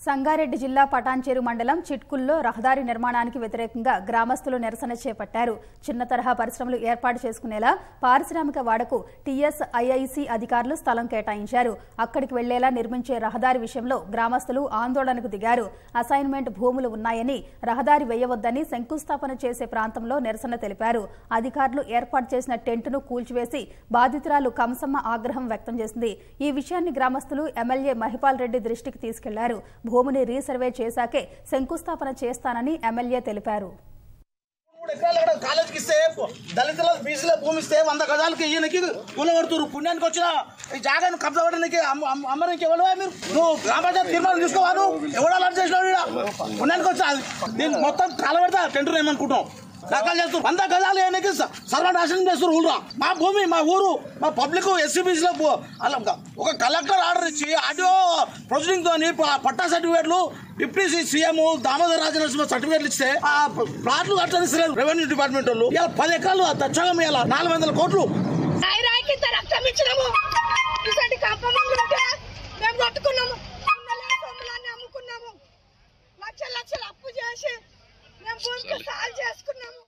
సంగారెడ్డి జిల్లా పటాన్చేరు మండలం చిట్కుల్లో రహదారి నిర్మాణానికి వ్యతిరేకంగా గ్రామస్తులు నిరసన చేపట్టారు చిన్న తరహా పరిశ్రమలు ఏర్పాటు చేసుకునేలా పారిశ్రామిక వాడకు టీఎస్ ఐఐసి అధికారులు స్థలం కేటాయించారు అక్కడికి వెళ్లేలా నిర్మించే రహదారి విషయంలో గ్రామస్తులు ఆందోళనకు దిగారు అసైన్మెంట్ భూములు ఉన్నాయని రహదారి వేయవద్దని శంకుస్థాపన చేసే ప్రాంతంలో నిరసన తెలిపారు అధికారులు ఏర్పాటు చేసిన టెంటును కూల్చివేసి బాధితురాలు కంసమ్మ ఆగ్రహం వ్యక్తం చేసింది ఈ విషయాన్ని గ్రామస్తులు ఎమ్మెల్యే మహిపాల్ రెడ్డి దృష్టికి తీసుకెళ్లారు భూమిని రీసర్వే చేశాకే శంకుస్థాపన చేస్తానని ఎమ్మెల్యే తెలిపారు మూడు ఎకరాలు ఇక్కడ కాలేజీకి ఇస్తే దళితుల బీసీల భూమి ఇస్తే వంద గజాలకి ఈయనకి కూలగొడుతున్నారు పుణ్యానికి వచ్చిన ఈ జాగాను కబ్జా పడడానికి అమ్మడానికి ఎవరు మీరు నువ్వు గ్రామ పంచాయతీ తీర్మానం తీసుకోవా నువ్వు ఎవరు అలా చేసినావు ఈడ? పుణ్యానికి వచ్చి అది దీన్ని మొత్తం కాలబెడతా టెంటర్ ఏమనుకుంటాం రకాలు చేస్తారు వంద గజాలు ఆయనకి సర్వనాశనం చేస్తారు ఊరు మా భూమి మా ఊరు మా పబ్లిక్ ఎస్సీబీసీలో అలా ఒక కలెక్టర్ ఆర్డర్ ఇచ్చి ఆడియో ప్రొసీడింగ్ తోని ప- పట్టా సర్టిఫికేట్లు డిప్యూటీ సీఎం దామోదర్ రాజనరసింహ సర్టిఫికేట్లు ఇస్తే ఆ ప్లాట్లు కట్టనిస్తలేదు రెవెన్యూ డిపార్ట్మెంట్ వాళ్ళు ఇలా పది ఎకరాలు దచ్చగం ఇలా నాలుగు వందల కోట్లు రాయిరాయికి ఇంత రక్తం ఇచ్చినాము ఇటువంటి కంపమందులు ఉంటే మేము కొట్టుకున్నాము సొమ్ములే సొమ్ములన్నీ అమ్ముకున్నాము లక్షల లక్షలు అప్పు చేసి మేము భూమికి సాగు చేసుకున్నాము